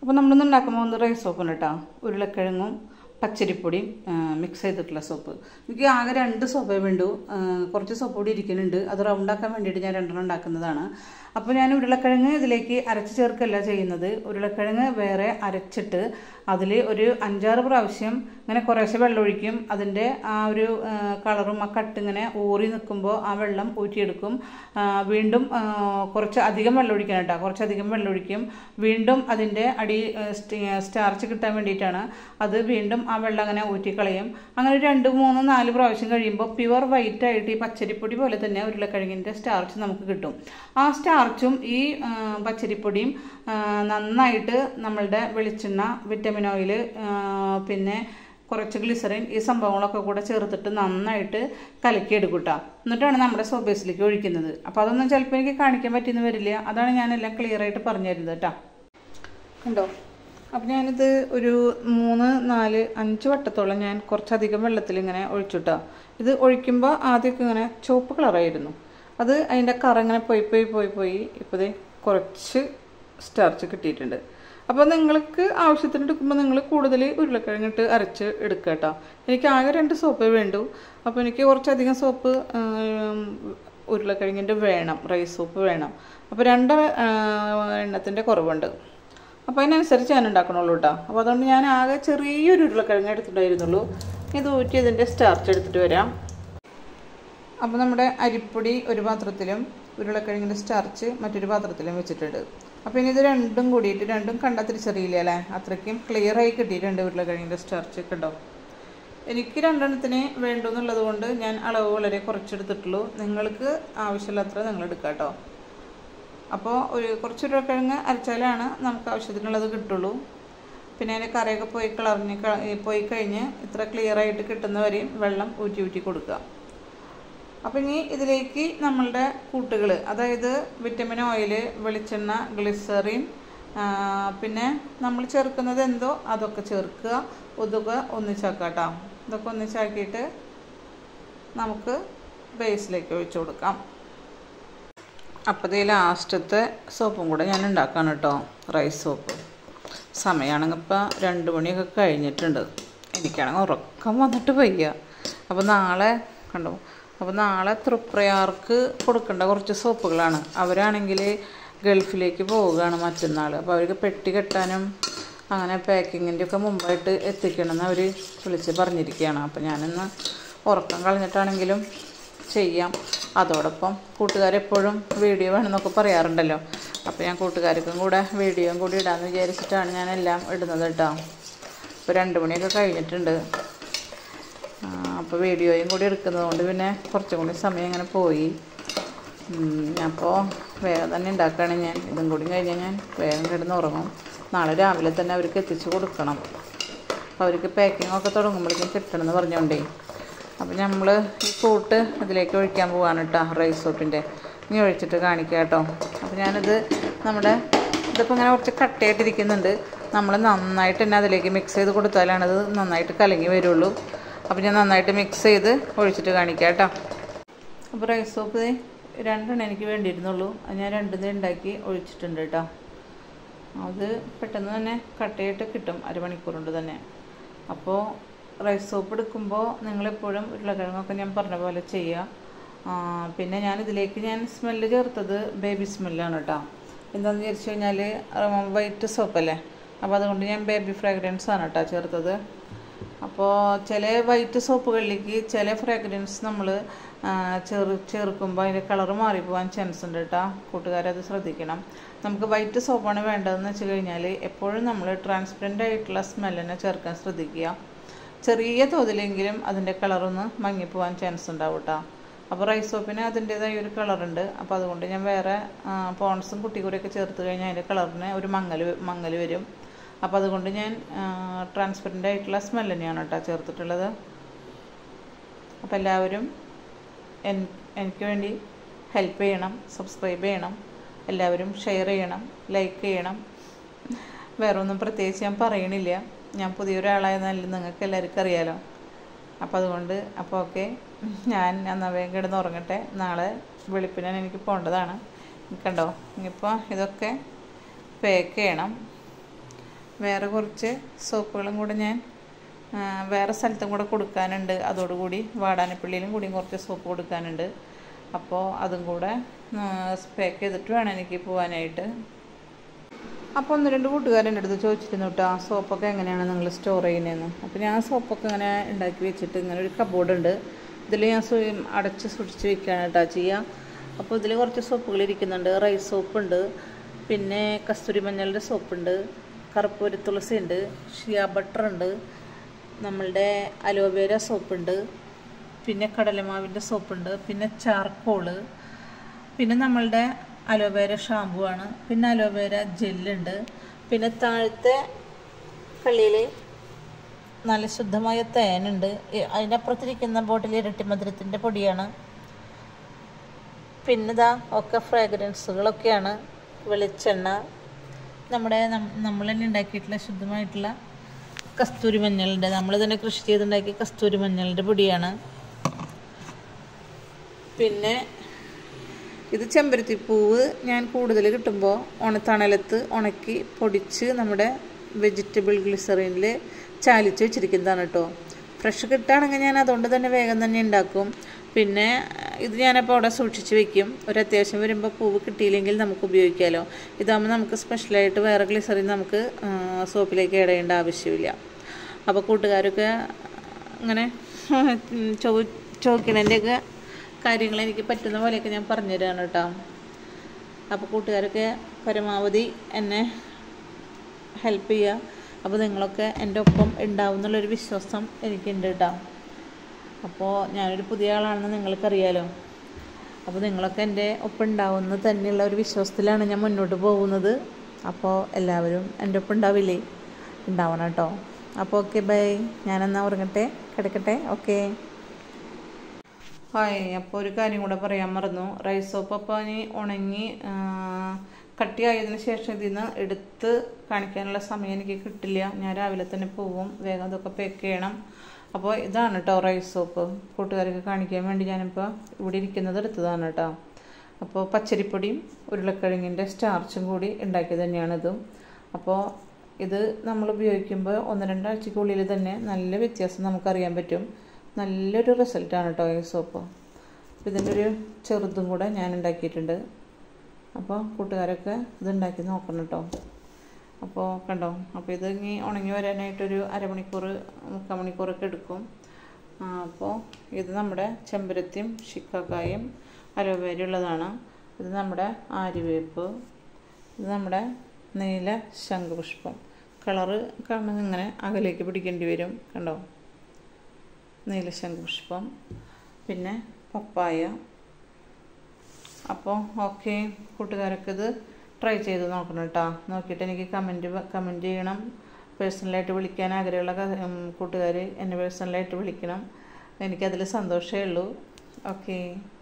അപ്പോൾ നമ്മളിന്ന് ഉണ്ടാക്കാൻ പോകുന്നത് റൈസ് സോപ്പാണ് കേട്ടോ ഉരുളക്കിഴങ്ങും പച്ചരിപ്പൊടിയും മിക്സ് ചെയ്തിട്ടുള്ള സോപ്പ് എനിക്ക് ആകെ രണ്ട് സോപ്പേ വേണ്ടു ആ, കുറച്ച് സോപ്പ് പൊടി ഇരിക്കുന്നുണ്ട് അത് റൗണ്ടാക്കാൻ വേണ്ടിയിട്ട് ഞാൻ രണ്ടെണ്ണം ഉണ്ടാക്കുന്നതാണ് അപ്പോൾ ഞാൻ ഉരുളക്കിഴങ്ങ് ഇതിലേക്ക് അരച്ച് ചേർക്കല്ല ചെയ്യുന്നത് ഉരുളക്കിഴങ്ങ് വേറെ അരച്ചിട്ട് അതിൽ ഒരു അഞ്ചാറ് പ്രാവശ്യം ഇങ്ങനെ കുറേശ്ശെ വെള്ളം ഒഴിക്കും അതിൻ്റെ ആ ഒരു ആ, കളറും ആ കട്ട് ഇങ്ങനെ ഊറി നിൽക്കുമ്പോൾ ആ വെള്ളം ഊറ്റിയെടുക്കും ആ, വീണ്ടും ആ, കുറച്ച് അധികം വെള്ളം ഒഴിക്കണം കേട്ടോ കുറച്ചധികം വെള്ളം ഒഴിക്കും വീണ്ടും അതിൻ്റെ അടി ആ, സ്റ്റ്- സ്റ്റാർച്ച് കിട്ടാൻ വേണ്ടിയിട്ടാണ് അത് വീണ്ടും ആ വെള്ളം അങ്ങനെ ഊറ്റിക്കളയും അങ്ങനെ ഒരു രണ്ട് മൂന്ന് നാല് പ്രാവശ്യം കഴിയുമ്പോൾ പ്യുവർ വൈറ്റ് ആയിട്ട് ഈ പച്ചരിപ്പൊടി പോലെ തന്നെ ഉരുളക്കിഴങ്ങിൻ്റെ സ്റ്റാർച്ച് നമുക്ക് കിട്ടും ആ സ്റ്റാർച്ചും ഈ ആ, പച്ചരിപ്പൊടിയും ആ, നന്നായിട്ട് നമ്മളുടെ വെളിച്ചെണ്ണ വിറ്റമിൻ ഓയിൽ പിന്നെ കുറച്ച് ഗ്ലിസറിൻ ഈ സംഭവങ്ങളൊക്കെ കൂടെ ചേർത്തിട്ട് നന്നായിട്ട് കലക്കിയെടുക്കും കേട്ടോ എന്നിട്ടാണ് നമ്മുടെ സോബേസിലേക്ക് ഒഴിക്കുന്നത് അപ്പോൾ അതൊന്നും ചിലപ്പോൾ എനിക്ക് കാണിക്കാൻ പറ്റിയെന്ന് വരില്ല അതാണ് ഞാനെല്ലാം ക്ലിയർ ആയിട്ട് പറഞ്ഞു തരുന്നത് കേട്ടോ കണ്ടോ അപ്പം ഞാനിത് ഒരു മൂന്ന് നാല് അഞ്ച് വട്ടത്തോളം ഞാൻ കുറച്ചധികം വെള്ളത്തിൽ ഇങ്ങനെ ഒഴിച്ചുട്ടോ ഇത് ഒഴിക്കുമ്പോൾ ആദ്യമൊക്കെ ഇങ്ങനെ ചുവപ്പ് കളറായിരുന്നു അത് അതിൻ്റെ കറ ഇങ്ങനെ പോയി പോയി പോയി പോയി ഇപ്പോൾ ദേ കുറച്ച് സ്റ്റാർച്ച് കിട്ടിയിട്ടുണ്ട് അപ്പോൾ നിങ്ങൾക്ക് ആവശ്യത്തിന് എടുക്കുമ്പോൾ നിങ്ങൾ കൂടുതൽ ഉരുളക്കിഴങ്ങിട്ട് അരച്ച് എടുക്കുക കേട്ടോ എനിക്ക് ആകെ രണ്ട് സോപ്പേ വേണ്ടൂ അപ്പോൾ എനിക്ക് കുറച്ചധികം സോപ്പ് ഉരുളക്കിഴങ്ങിൻ്റെ വേണം റൈസ് സോപ്പ് വേണം അപ്പോൾ രണ്ട് എണ്ണത്തിൻ്റെ കുറവുണ്ട് അപ്പോൾ അതിനനുസരിച്ച് ഞാൻ ഉണ്ടാക്കണുള്ളൂ കേട്ടോ അപ്പോൾ അതുകൊണ്ട് ഞാൻ ആകെ ചെറിയൊരു ഉരുളക്കിഴങ്ങ് എടുത്തിട്ടുണ്ടായിരുന്നുള്ളൂ ഇത് ഊറ്റി ഇതിൻ്റെ സ്റ്റാർച്ച് എടുത്തിട്ട് വരാം അപ്പോൾ നമ്മുടെ അരിപ്പൊടി ഒരു പാത്രത്തിലും ഉരുളക്കിഴങ്ങിൻ്റെ സ്റ്റാർച്ച് മറ്റൊരു പാത്രത്തിലും വെച്ചിട്ടുണ്ട് അപ്പോൾ ഇനി ഇത് രണ്ടും കൂടിയിട്ട് രണ്ടും കണ്ടാൽ തിരിച്ചറിയില്ല അല്ലേ അത്രയ്ക്കും ക്ലിയർ ആയി കിട്ടിയിട്ടുണ്ട് ഉരുളക്കിഴങ്ങിൻ്റെ സ്റ്റാർച്ച് കണ്ടോ എനിക്ക് രണ്ടെണ്ണത്തിന് വേണ്ടു എന്നുള്ളത് കൊണ്ട് ഞാൻ അളവ് വളരെ കുറച്ചെടുത്തിട്ടുള്ളൂ നിങ്ങൾക്ക് ആവശ്യമുള്ളത്ര നിങ്ങൾ എടുക്കുക കേട്ടോ അപ്പോൾ ഒരു കുറച്ച് ഉരുളക്കിഴങ്ങ് അരച്ചാലാണ് നമുക്ക് ആവശ്യത്തിനുള്ളത് കിട്ടുള്ളൂ പിന്നെ അതിൻ്റെ കറിയൊക്കെ പോയി കളറിഞ്ഞ് ക- പോയി കഴിഞ്ഞ് ഇത്ര ക്ലിയർ ആയിട്ട് കിട്ടുന്നവരെയും വെള്ളം ഊറ്റി ഊറ്റി കൊടുക്കുക അപ്പം ഇനി ഇതിലേക്ക് നമ്മളുടെ കൂട്ടുകൾ അതായത് വിറ്റമിൻ ഓയിൽ വെളിച്ചെണ്ണ ഗ്ലിസറിൻ ആ, പിന്നെ നമ്മൾ ചേർക്കുന്നത് എന്തോ അതൊക്കെ ചേർക്കുക ഒതുക ഒന്നിച്ചാക്കുക കേട്ടോ ഇതൊക്കെ ഒന്നിച്ചാക്കിയിട്ട് നമുക്ക് ബേസിലേക്ക് ഒഴിച്ചു കൊടുക്കാം അപ്പോൾ ഇത് ലാസ്റ്റത്തെ സോപ്പും കൂടെ ഞാൻ ഉണ്ടാക്കാണ് കേട്ടോ റൈസ് സോപ്പ് സമയമാണെങ്കിൽ ഇപ്പോൾ രണ്ട് മണിയൊക്കെ കഴിഞ്ഞിട്ടുണ്ട് എനിക്കാണെങ്കിൽ ഉറക്കം വന്നിട്ട് വയ്യ അപ്പോൾ നാളെ കണ്ടോ അപ്പോൾ നാളെ തൃപ്രയാർക്ക് കൊടുക്കേണ്ട കുറച്ച് സോപ്പുകളാണ് അവരാണെങ്കിൽ ഗൾഫിലേക്ക് പോവുകയാണ് മറ്റന്നാൾ അപ്പോൾ അവർക്ക് പെട്ടി കെട്ടാനും അങ്ങനെ പാക്കിങ്ങിൻ്റെ ഒക്കെ മുമ്പായിട്ട് എത്തിക്കണമെന്ന് അവർ വിളിച്ച് പറഞ്ഞിരിക്കുകയാണ് അപ്പോൾ ഞാനിന്ന് ഉറക്കം കളഞ്ഞിട്ടാണെങ്കിലും ചെയ്യാം അതോടൊപ്പം കൂട്ടുകാരെപ്പോഴും വീഡിയോ വേണമെന്നൊക്കെ പറയാറുണ്ടല്ലോ അപ്പോൾ ഞാൻ കൂട്ടുകാർക്കും കൂടെ വീഡിയോയും കൂടി ഇടാമെന്ന് വിചാരിച്ചിട്ടാണ് ഞാൻ എല്ലാം ഇടുന്നത് കേട്ടോ ഇപ്പോൾ രണ്ട് മണിയൊക്കെ കഴിഞ്ഞിട്ടുണ്ട് അപ്പോൾ വീഡിയോയും കൂടി എടുക്കുന്നത് കൊണ്ട് പിന്നെ കുറച്ചും കൂടി സമയം ഇങ്ങനെ പോയി അപ്പോൾ വേഗം തന്നെ ഉണ്ടാക്കുകയാണ് ഞാൻ ഇതും കൂടി കഴിഞ്ഞാൽ ഞാൻ വേഗം കിടന്ന് ഉറങ്ങും നാളെ രാവിലെ തന്നെ അവർക്ക് എത്തിച്ച് കൊടുക്കണം അപ്പോൾ അവർക്ക് പാക്കിംഗ് ഒക്കെ തുടങ്ങുമ്പോഴേക്കും കിട്ടണമെന്ന് പറഞ്ഞോണ്ടേ അപ്പോൾ നമ്മൾ ഈ കൂട്ട് ഇതിലേക്ക് ഒഴിക്കാൻ പോവാണ് കേട്ടോ റൈസ് സോപ്പിൻ്റെ ഇനി ഒഴിച്ചിട്ട് കാണിക്കാം കേട്ടോ അപ്പോൾ ഞാനിത് നമ്മുടെ ഇതിപ്പോൾ ഇങ്ങനെ കുറച്ച് കട്ടയായിട്ടിരിക്കുന്നുണ്ട് നമ്മൾ നന്നായിട്ട് തന്നെ അതിലേക്ക് മിക്സ് ചെയ്ത് കൊടുത്താലാണ് അത് നന്നായിട്ട് കലങ്ങി വരുള്ളൂ അപ്പോൾ ഞാൻ നന്നായിട്ട് മിക്സ് ചെയ്ത് ഒഴിച്ചിട്ട് കാണിക്കാം കേട്ടോ അപ്പോൾ റൈസ് സോപ്പ് ദേ രണ്ടെണ്ണം എനിക്ക് വേണ്ടിയിരുന്നുള്ളൂ അത് ഞാൻ രണ്ടിത് ഉണ്ടാക്കി ഒഴിച്ചിട്ടുണ്ട് കേട്ടോ അത് പെട്ടെന്ന് തന്നെ കട്ടയിട്ട് കിട്ടും അരമണിക്കൂർ കൊണ്ട് തന്നെ അപ്പോൾ റൈസ് സോപ്പ് എടുക്കുമ്പോൾ നിങ്ങളെപ്പോഴും ഉരുളക്കിഴങ്ങൊക്കെ ഞാൻ പറഞ്ഞ പോലെ ചെയ്യുക ആ, പിന്നെ ഞാൻ ഇതിലേക്ക് ഞാൻ സ്മെല്ല് ചേർത്തത് ബേബി സ്മെല്ലാണ് കേട്ടോ എന്താണെന്ന് വിചാരിച്ചു കഴിഞ്ഞാൽ വൈറ്റ് സോപ്പല്ലേ അപ്പോൾ അതുകൊണ്ട് ഞാൻ ബേബി ഫ്രാഗ്രൻസ് ആണ് കേട്ടോ ചേർത്തത് അപ്പോൾ ചില വൈറ്റ് സോപ്പുകളിലേക്ക് ചില ഫ്രാഗ്രൻസ് നമ്മൾ ചേർ ചേർക്കുമ്പോൾ അതിൻ്റെ കളറ് മാറിപ്പോകാൻ ചാൻസ് ഉണ്ട് കേട്ടോ കൂട്ടുകാരത് ശ്രദ്ധിക്കണം നമുക്ക് വൈറ്റ് സോപ്പാണ് വേണ്ടതെന്ന് വെച്ച് കഴിഞ്ഞാൽ എപ്പോഴും നമ്മൾ ട്രാൻസ്പെറൻ്റ് ആയിട്ടുള്ള സ്മെല്ലിനെ ചേർക്കാൻ ശ്രദ്ധിക്കുക ചെറിയ തോതിലെങ്കിലും അതിൻ്റെ കളറൊന്ന് മങ്ങിപ്പോവാൻ ചാൻസ് ഉണ്ടാവും കേട്ടോ അപ്പോൾ റൈസ് സോപ്പിന് അതിൻ്റേതായ ഒരു കളറുണ്ട് അപ്പോൾ അതുകൊണ്ട് ഞാൻ വേറെ പോൺസും കുട്ടിക്കൂരൊക്കെ ചേർത്ത് കഴിഞ്ഞാൽ അതിൻ്റെ കളറിന് ഒരു മങ്ങൽ മങ്ങൽ വരും അപ്പോൾ അതുകൊണ്ട് ഞാൻ ട്രാൻസ്പെറൻ്റ് ആയിട്ടുള്ള സ്മെൽ തന്നെയാണ് കേട്ടോ ചേർത്തിട്ടുള്ളത് അപ്പോൾ എല്ലാവരും എൻ എനിക്ക് വേണ്ടി ഹെൽപ്പ് ചെയ്യണം സബ്സ്ക്രൈബ് ചെയ്യണം എല്ലാവരും ഷെയർ ചെയ്യണം ലൈക്ക് ചെയ്യണം വേറെ ഒന്നും പ്രത്യേകിച്ച് ഞാൻ പറയണില്ല ഞാൻ പുതിയൊരാളായതല്ല നിങ്ങൾക്ക് എല്ലാവർക്കും അറിയാലോ അപ്പോൾ അതുകൊണ്ട് അപ്പോൾ ഓക്കെ ഞാൻ എന്നാൽ വേഗം കിടന്ന് ഉറങ്ങട്ടെ നാളെ വെളുപ്പിനെ എനിക്ക് പോകേണ്ടതാണ് കണ്ടോ ഇനിയിപ്പോൾ ഇതൊക്കെ പാക്ക് ചെയ്യണം വേറെ കുറച്ച് സോപ്പുകളും കൂടെ ഞാൻ ആ, വേറെ സ്ഥലത്തും കൂടെ കൊടുക്കാനുണ്ട് അതോടുകൂടി വാടാനപ്പള്ളിയിലും കൂടിയും കുറച്ച് സോപ്പ് കൊടുക്കാനുണ്ട് അപ്പോൾ അതും കൂടെ പാക്ക് ചെയ്തിട്ട് വേണം എനിക്ക് പോകാനായിട്ട് അപ്പോൾ ഒന്ന് രണ്ട് കൂട്ടുകാരൻ എൻ്റെ അടുത്ത് ചോദിച്ചിരുന്നു കേട്ടോ ആ സോപ്പൊക്കെ എങ്ങനെയാണ് നിങ്ങൾ സ്റ്റോർ ചെയ്യുന്നതെന്ന് അപ്പോൾ ഞാൻ സോപ്പൊക്കെ ഇങ്ങനെ ഉണ്ടാക്കി വെച്ചിട്ട് ഇങ്ങനെ ഒരു കബോർഡ് ഉണ്ട് ഇതിൽ ഞാൻ സ്വയം അടച്ച് സൂക്ഷിച്ച് വെക്കുകയാണ് കേട്ടോ ചെയ്യുക അപ്പോൾ ഇതിൽ കുറച്ച് സോപ്പുകൾ ഇരിക്കുന്നുണ്ട് റൈസ് സോപ്പ് ഉണ്ട് പിന്നെ കസ്തൂരി മഞ്ഞളുടെ സോപ്പുണ്ട് കറുപ്പൂരി തുളസി ഉണ്ട് ഷിയ ബട്ടർ ഉണ്ട് നമ്മളുടെ അലോവേര സോപ്പുണ്ട് പിന്നെ കടലമാവിൻ്റെ സോപ്പുണ്ട് പിന്നെ ചാർക്കോള് പിന്നെ നമ്മളുടെ അലോവേര ഷാമ്പു ആണ് പിന്നെ അലോവേര ജെല്ലുണ്ട് പിന്നെ താഴത്തെ കള്ളിയിൽ നല്ല ശുദ്ധമായ തേനുണ്ട് ഇ- അതിൻ്റെ അപ്പുറത്തിരിക്കുന്ന ബോട്ടിൽ ഇരട്ടി മധുരത്തിൻ്റെ പൊടിയാണ് പിന്നെ ഇതാ ഒക്കെ ഫ്രാഗ്രൻസുകളൊക്കെയാണ് വെളിച്ചെണ്ണ നമ്മുടെ നം- നമ്മൾ തന്നെ ഉണ്ടാക്കിയിട്ടുള്ള ശുദ്ധമായിട്ടുള്ള കസ്തൂരി മഞ്ഞളുടെ നമ്മൾ തന്നെ കൃഷി ചെയ്തുണ്ടാക്കിയ കസ്തൂരി മഞ്ഞളുടെ പൊടിയാണ് പിന്നെ ഇത് ചെമ്പരത്തിപ്പൂവ് ഞാൻ കൂടുതൽ കിട്ടുമ്പോൾ ഉണത്തണലത്ത് ഉണക്കി പൊടിച്ച് നമ്മുടെ വെജിറ്റബിൾ ഗ്ലിസറിനിൽ ചാലിച്ച് വെച്ചിരിക്കുന്നതാണ് കേട്ടോ ഫ്രഷ് കിട്ടുകയാണെങ്കിൽ ഞാൻ അതുകൊണ്ട് തന്നെ വേഗം തന്നെ ഉണ്ടാക്കും പിന്നെ ഇത് ഞാനപ്പോൾ അവിടെ സൂക്ഷിച്ച് വെക്കും ഒരു അത്യാവശ്യം വരുമ്പോൾ പൂവ് കിട്ടിയില്ലെങ്കിൽ നമുക്ക് ഉപയോഗിക്കാമല്ലോ ഇതാകുമ്പോൾ നമുക്ക് സ്പെഷ്യലായിട്ട് വേറെ ഗ്ലിസറിൻ നമുക്ക് ആ, സോപ്പിലേക്ക് ഇടേണ്ട ആവശ്യമില്ല അപ്പോൾ കൂട്ടുകാരൊക്കെ അങ്ങനെ ചോ ചോദിക്കണതിൻ്റെയൊക്കെ കാര്യങ്ങൾ എനിക്ക് പറ്റുന്ന പോലെയൊക്കെ ഞാൻ പറഞ്ഞു തരാണ് കേട്ടോ അപ്പോൾ കൂട്ടുകാരൊക്കെ പരമാവധി എന്നെ ഹെൽപ്പ് ചെയ്യുക അപ്പോൾ നിങ്ങളൊക്കെ എൻ്റെ ഒപ്പം ഉണ്ടാവും എന്നുള്ളൊരു വിശ്വാസം എനിക്കുണ്ട് കേട്ടോ അപ്പോൾ ഞാനൊരു പുതിയ ആളാണെന്ന് നിങ്ങൾക്കറിയാലോ അപ്പോൾ നിങ്ങളൊക്കെ എൻ്റെ ഒപ്പം ഉണ്ടാവുമെന്ന് തന്നെയുള്ള ഒരു വിശ്വാസത്തിലാണ് ഞാൻ മുന്നോട്ട് പോകുന്നത് അപ്പോൾ എല്ലാവരും എൻ്റെ ഒപ്പം ഉണ്ടാവില്ലേ ഉണ്ടാവണം കേട്ടോ അപ്പോൾ ഓക്കെ ബൈ ഞാനെന്നാ ഉറങ്ങട്ടെ കിടക്കട്ടെ ഓക്കെ ഹായ് അപ്പോൾ ഒരു കാര്യം കൂടെ പറയാൻ മറന്നു റൈസ് സോപ്പ് അപ്പോൾ ഇനി ഉണങ്ങി ആ, കട്ടിയായതിനു ശേഷം ഇതിൽ നിന്ന് എടുത്ത് കാണിക്കാനുള്ള സമയം എനിക്ക് കിട്ടില്ല ഞാൻ രാവിലെ തന്നെ പോവും വേഗം അതൊക്കെ പാക്ക് ചെയ്യണം അപ്പോൾ ഇതാണ് കേട്ടോ റൈസ് സോപ്പ് കൂട്ടുകാർക്ക് കാണിക്കാൻ വേണ്ടി ഞാനിപ്പോൾ ഇവിടെ ഇരിക്കുന്നത് എടുത്തതാണ് കേട്ടോ അപ്പോൾ പച്ചരിപ്പൊടിയും ഉരുളക്കിഴങ്ങിൻ്റെ സ്റ്റാർച്ചും കൂടി ഉണ്ടാക്കിയത് തന്നെയാണിതും അപ്പോൾ ഇത് നമ്മൾ ഉപയോഗിക്കുമ്പോൾ ഒന്ന് രണ്ടാഴ്ചക്കുള്ളിൽ തന്നെ നല്ല വ്യത്യാസം നമുക്കറിയാൻ പറ്റും നല്ലൊരു റിസൾട്ടാണ് കേട്ടോ ഈ സോപ്പ് ഇതിൻ്റെ ഒരു ചെറുതും കൂടെ ഞാൻ ഉണ്ടാക്കിയിട്ടുണ്ട് അപ്പോൾ കൂട്ടുകാരൊക്കെ ഇത് ഉണ്ടാക്കി നോക്കണം കേട്ടോ അപ്പോൾ കണ്ടോ അപ്പോൾ ഇത് ഇനി ഉണങ്ങി വരാനായിട്ടൊരു അരമണിക്കൂർ മുക്കാൽ മണിക്കൂറൊക്കെ എടുക്കും ആ, അപ്പോൾ ഇത് നമ്മുടെ ചെമ്പരത്തിയും ശിക്കാക്കായും അലോവേര ഉള്ളതാണ് ഇത് നമ്മുടെ ആര്യവേപ്പ് ഇത് നമ്മുടെ നീല ശംഖുപുഷ്പം കളറ് കാണുന്നത് ഇങ്ങനെ അകലേക്ക് പിടിക്കേണ്ടി വരും കണ്ടോ നീല ശംഖുപുഷ്പം പിന്നെ പപ്പായ അപ്പോൾ ഓക്കെ കൂട്ടുകാരൊക്കെ ഇത് ട്രൈ ചെയ്ത് നോക്കണം കേട്ടോ നോക്കിയിട്ട് എനിക്ക് കമൻറ്റ് കമൻറ്റ് ചെയ്യണം പേഴ്സണലായിട്ട് വിളിക്കാൻ ആഗ്രഹമുള്ള കൂട്ടുകാർ എന്നെ പേഴ്സണലായിട്ട് വിളിക്കണം എനിക്കതിൽ സന്തോഷമേ ഉള്ളൂ ഓക്കെ